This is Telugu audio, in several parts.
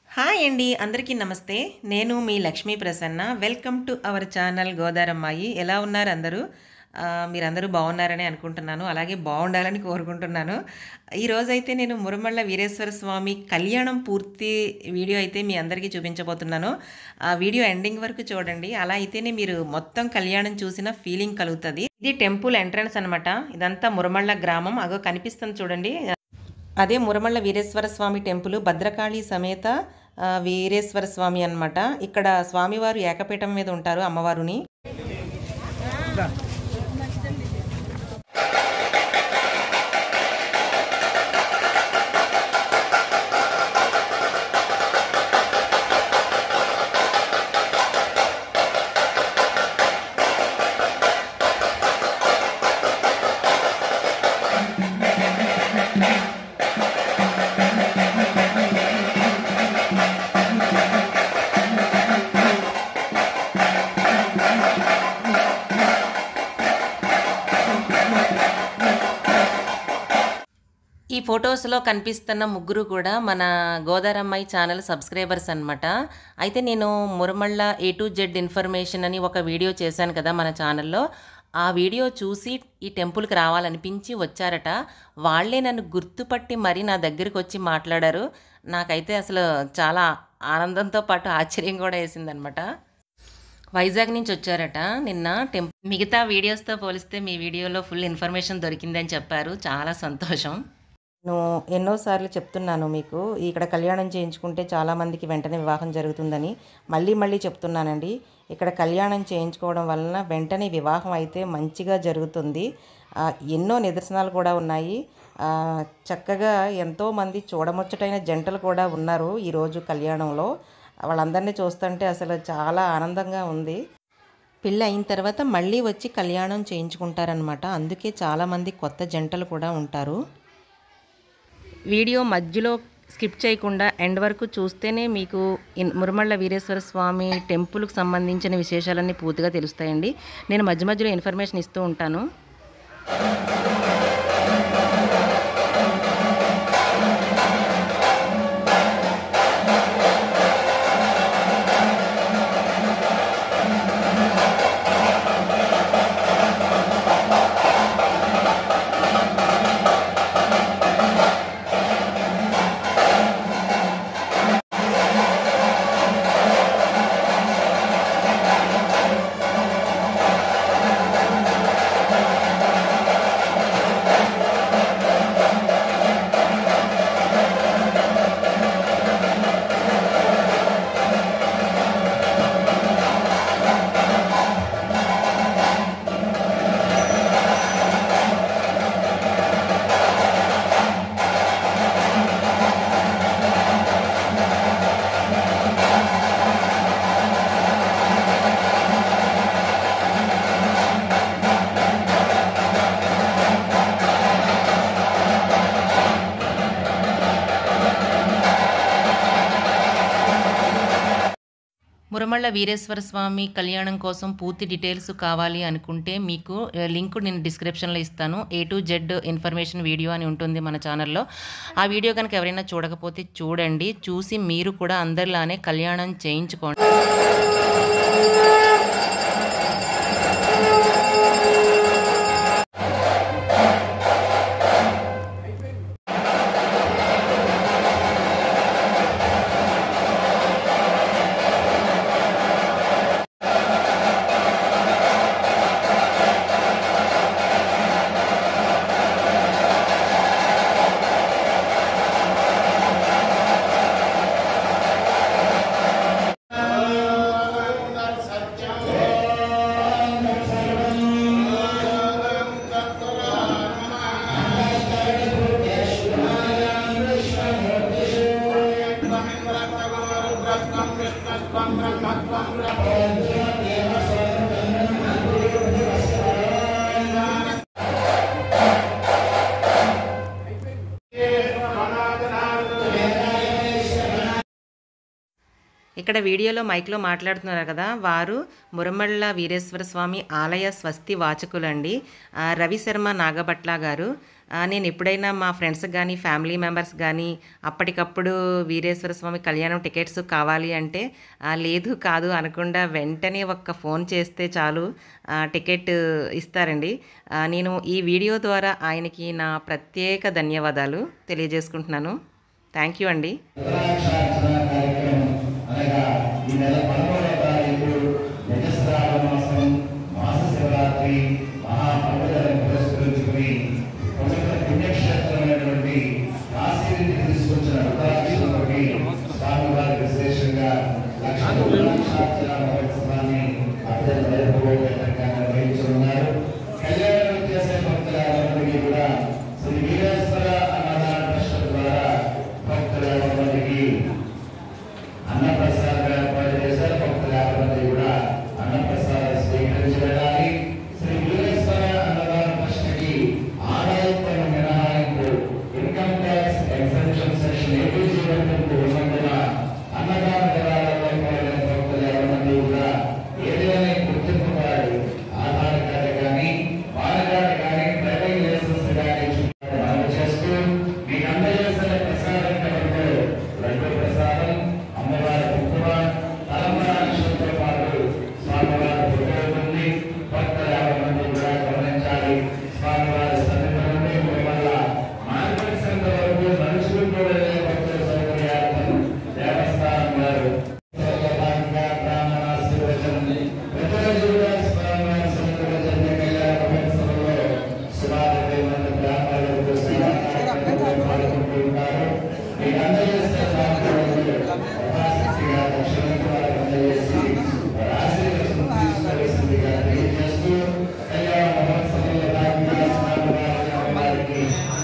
హాయ్ అండి అందరికీ నమస్తే నేను మీ Lakshmi Prasanna welcome to our channel Godarammayi ఎలా ఉన్నారు అందరూ ఆ, మీరందరూ బాగున్నారని అనుకుంటున్నాను అలాగే బాగుండాలని కోరుకుంటున్నాను ఈరోజైతే నేను మురమళ్ళ వీరేశ్వర స్వామి కళ్యాణం పూర్తి వీడియో అయితే మీ అందరికీ చూపించబోతున్నాను ఆ వీడియో ఎండింగ్ వరకు చూడండి అలా అయితేనే మీరు మొత్తం కళ్యాణం చూసిన ఫీలింగ్ కలుగుతుంది ఇది టెంపుల్ ఎంట్రన్స్ అనమాట ఇదంతా మురమళ్ళ గ్రామం అగో కనిపిస్తుంది చూడండి అదే మురమళ్ళ వీరేశ్వర స్వామి టెంపుల్ భద్రకాళి సమేత ఆ, వీరేశ్వర స్వామి అన్నమాట ఇక్కడ స్వామివారు ఏకపీఠం మీద ఉంటారు అమ్మవారుని ఈ ఫొటోస్లో కనిపిస్తున్న ముగ్గురు కూడా మన గోదారమ్మాయి ఛానల్ సబ్స్క్రైబర్స్ అనమాట అయితే నేను Muramalla A to Z information అని ఒక వీడియో చేశాను కదా మన ఛానల్లో ఆ వీడియో చూసి ఈ టెంపుల్కి రావాలనిపించి వచ్చారట వాళ్ళే నన్ను గుర్తుపట్టి మరీ నా దగ్గరికి వచ్చి మాట్లాడారు నాకైతే అసలు చాలా ఆనందంతో పాటు ఆశ్చర్యం కూడా వేసిందనమాట వైజాగ్ నుంచి వచ్చారట నిన్న టెంప్ మిగతా వీడియోస్తో పోలిస్తే మీ వీడియోలో ఫుల్ ఇన్ఫర్మేషన్ దొరికిందని చెప్పారు చాలా సంతోషం నేను ఎన్నోసార్లు చెప్తున్నాను మీకు ఇక్కడ కళ్యాణం చేయించుకుంటే చాలామందికి వెంటనే వివాహం జరుగుతుందని మళ్ళీ మళ్ళీ చెప్తున్నానండి ఇక్కడ కళ్యాణం చేయించుకోవడం వలన వెంటనే వివాహం అయితే మంచిగా జరుగుతుంది ఆ, ఎన్నో నిదర్శనాలు కూడా ఉన్నాయి ఆ, చక్కగా ఎంతోమంది చూడముచ్చటైన జంటలు కూడా ఉన్నారు ఈరోజు కళ్యాణంలో వాళ్ళందరినీ చూస్తుంటే అసలు చాలా ఆనందంగా ఉంది పెళ్ళి అయిన తర్వాత మళ్ళీ వచ్చి కళ్యాణం చేయించుకుంటారనమాట అందుకే చాలామంది కొత్త జంటలు కూడా ఉంటారు వీడియో మధ్యలో స్కిప్ చేయకుండా ఎండ్ వరకు చూస్తేనే మీకు ఇన్- మురమళ్ళ వీరేశ్వర స్వామి టెంపుల్కి సంబంధించిన విశేషాలన్నీ పూర్తిగా తెలుస్తాయండి నేను మధ్య మధ్యలో ఇన్ఫర్మేషన్ ఇస్తూ ఉంటాను మురమళ్ళ వీరేశ్వర స్వామి కళ్యాణం కోసం పూర్తి డీటెయిల్స్ కావాలి అనుకుంటే మీకు ఆ, లింక్ నేను డిస్క్రిప్షన్లో ఇస్తాను A to Z information video అని ఉంటుంది మన ఛానల్లో ఆ వీడియో కనుక ఎవరైనా చూడకపోతే చూడండి చూసి మీరు కూడా అందరిలానే కళ్యాణం చేయించుకోండి ఇక్కడ వీడియోలో మైక్లో మాట్లాడుతున్నారు కదా వారు మురమళ్ళ వీరేశ్వర స్వామి ఆలయ స్వస్తి వాచకులండి ఆ, రవి శర్మ నాగభట్ల గారు ఆ, నేను ఎప్పుడైనా మా ఫ్రెండ్స్ కానీ ఫ్యామిలీ మెంబర్స్ కానీ అప్పటికప్పుడు వీరేశ్వర స్వామి కళ్యాణం టికెట్స్ కావాలి అంటే ఆ, లేదు కాదు అనకుండా వెంటనే ఒక్క ఫోన్ చేస్తే చాలు ఆ, టికెట్ ఇస్తారండి ఆ, నేను ఈ వీడియో ద్వారా ఆయనకి నా ప్రత్యేక ధన్యవాదాలు తెలియజేసుకుంటున్నాను థ్యాంక్ యూ అండి రుద్రాక్షార్చన కార్యక్రమం అనగా ఈ నెల పదమూడవ తారీఖు నిజశ్రావ మాసం మాస శివరాత్రి మహాపర్వతాలను పురస్కరించుకుని పవిత్ర పుణ్యక్షేత్రమైనటువంటి కాశీ నుంచి తీసుకొచ్చిన రుద్రాక్షలతోటి స్వామివారి విశేషంగా లక్ష్మీ రుద్రాక్షార్చన మహోత్సవాన్ని అత్యంత వైభవోపేతంగా నిర్వహించనున్నారు కళ్యాణం చేసే భక్తులందరికీ కూడా శ్రీ వీరేశ్వర అన్నదాన ట్రస్ట్ ద్వారా భక్తులందరికీ అన్నప్రసాదం ఏర్పాటు చేశారు భక్తుల యాభై కూడా అన్నప్రసాదం స్వీకరించి వెళ్ళాలి శ్రీ వీరేశ్వర అన్నదాన ట్రస్ట్కి ఆదాయ పన్ను మినహాయింపు ఇన్కమ్ ట్యాక్స్ ఎగ్జంప్షన్ సెక్షన్ ఏపీ జీవనకు ఉన్నందున అన్నదాన విధానాల్లో పాల్గొనే భక్తులు ఎవరి కూడా ఏదైనా గుర్తింపు కార్డు ఆధార్ కార్డు కానీ పాన్ కార్డు కానీ డ్రైవింగ్ లైసెన్స్ కానీ అమలు చేస్తూ మీకు అందజేసిన ప్రసాదం కనుక లడ్డు ప్రసాదం అమ్మవారి కుంకుమ తలంబరా నక్షత్రంతో పాటు స్వామివారి ఫోటో ఉంటుంది భక్తుల యాభై మంది కూడా గమనించాలి స్వామివారి సన్నిధి నుండి వల్ల మార్కెట్ సెంటర్ వరకు నడుచుకుంటూ వెళ్ళే భక్తుల సౌకర్యార్థం దేవస్థానం వారు సర్వభాగంగా బ్రాహ్మణ ఆశీర్వచనం ప్రతిరోజు కూడా స్వామివారి సన్నిధిలో జరిగే కళ్యాణ మహోత్సవంలో సుమారు ఇరవై మంది బ్రాహ్మణులకు సేవా కార్యక్రమంలో పాల్గొంటూ ఉంటారు మీకు అందజేసే బ్రాహ్మణులు యథాశక్తిగా దక్షిణకు వారికి అందజేసి వారి ఆశీర్వచనం తీసుకోవలసిందిగా తెలియజేస్తూ కళ్యాణ మహోత్సవంలో భాగంగా స్వామివారి వారికి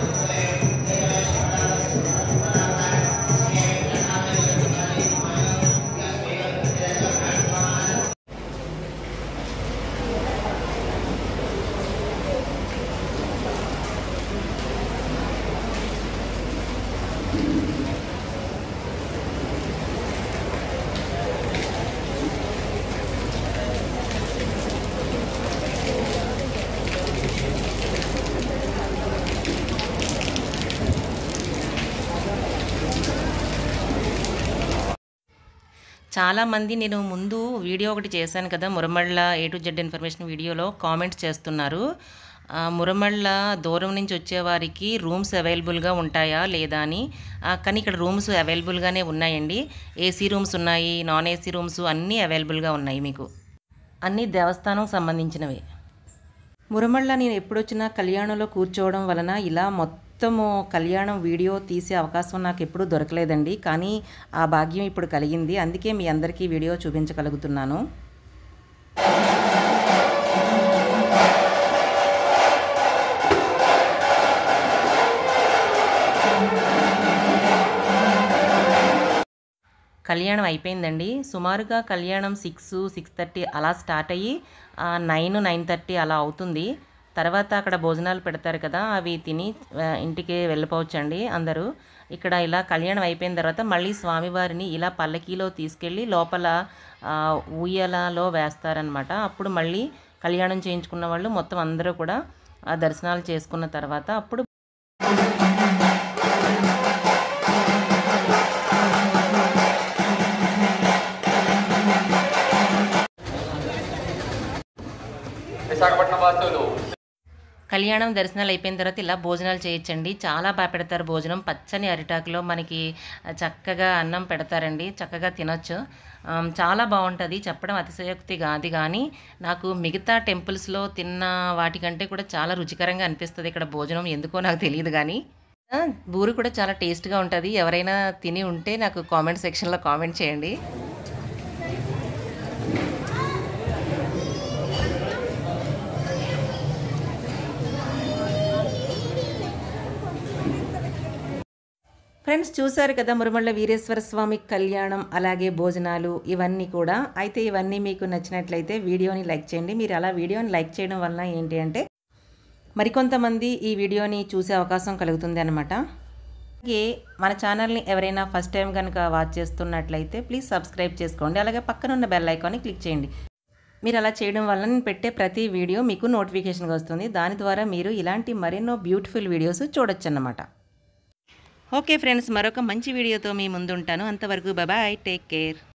చాలామంది నేను ముందు వీడియో ఒకటి చేశాను కదా Muramalla A to Z information వీడియోలో కామెంట్స్ చేస్తున్నారు ఆ, మురమళ్ళ దూరం నుంచి వచ్చేవారికి రూమ్స్ అవైలబుల్గా ఉంటాయా లేదా అని ఆ, కానీ ఇక్కడ రూమ్స్ అవైలబుల్గానే ఉన్నాయండి ఏసీ రూమ్స్ ఉన్నాయి నాన్ ఏసీ రూమ్స్ అన్నీ అవైలబుల్గా ఉన్నాయి మీకు అన్నీ దేవస్థానం సంబంధించినవే మురమళ్ళ నేను ఎప్పుడొచ్చినా కళ్యాణంలో కూర్చోవడం వలన ఇలా మొత్తము కళ్యాణం వీడియో తీసే అవకాశం నాకు ఎప్పుడూ దొరకలేదండి కానీ ఆ భాగ్యం ఇప్పుడు కలిగింది అందుకే మీ అందరికీ వీడియో చూపించగలుగుతున్నాను కళ్యాణం అయిపోయిందండి సుమారుగా కళ్యాణం సిక్స్ సిక్స్ థర్టీ అలా స్టార్ట్ అయ్యి నైన్ నైన్ థర్టీ అలా అవుతుంది తర్వాత అక్కడ భోజనాలు పెడతారు కదా అవి తిని ఆ, ఇంటికి వెళ్ళిపోవచ్చండి అందరూ ఇక్కడ ఇలా కళ్యాణం అయిపోయిన తర్వాత మళ్ళీ స్వామివారిని ఇలా పల్లకీలో తీసుకెళ్ళి లోపల ఆ, ఊయలలో వేస్తారనమాట అప్పుడు మళ్ళీ కళ్యాణం చేయించుకున్న వాళ్ళు మొత్తం అందరూ కూడా ఆ దర్శనాలు చేసుకున్న తర్వాత అప్పుడు విశాఖపట్నం వాసులు కళ్యాణం దర్శనాలు అయిపోయిన తర్వాత ఇలా భోజనాలు చేయొచ్చండి చాలా బాగా పెడతారు భోజనం పచ్చని అరిటాకులో మనకి చక్కగా అన్నం పెడతారండి చక్కగా తినొచ్చు ఆమ్, చాలా బాగుంటుంది చెప్పడం అతిశయోక్తి కాదు కానీ నాకు మిగతా టెంపుల్స్లో తిన్న వాటికంటే కూడా చాలా రుచికరంగా అనిపిస్తుంది ఇక్కడ భోజనం ఎందుకో నాకు తెలియదు కానీ ఆ, బూరు కూడా చాలా టేస్ట్గా ఉంటుంది ఎవరైనా తిని ఉంటే నాకు కామెంట్ సెక్షన్లో కామెంట్ చేయండి ఫ్రెండ్స్ చూశారు కదా మురమళ్ళ వీరేశ్వర స్వామి కళ్యాణం అలాగే భోజనాలు ఇవన్నీ కూడా అయితే ఇవన్నీ మీకు నచ్చినట్లయితే వీడియోని లైక్ చేయండి మీరు అలా వీడియోని లైక్ చేయడం వలన ఏంటి అంటే మరికొంతమంది ఈ వీడియోని చూసే అవకాశం కలుగుతుంది అనమాట అలాగే మన ఛానల్ని ఎవరైనా ఫస్ట్ టైం కనుక వాచ్ చేస్తున్నట్లయితే ప్లీజ్ సబ్స్క్రైబ్ చేసుకోండి అలాగే పక్కనున్న బెల్ ఐకాన్ని క్లిక్ చేయండి మీరు అలా చేయడం వల్ల నేను పెట్టే ప్రతి వీడియో మీకు నోటిఫికేషన్గా వస్తుంది దాని ద్వారా మీరు ఇలాంటి మరెన్నో బ్యూటిఫుల్ వీడియోస్ చూడొచ్చు అన్నమాట ఓకే ఫ్రెండ్స్ మరొక మంచి వీడియోతో మీ ముందుంటాను అంతవరకు బాయ్ టేక్ కేర్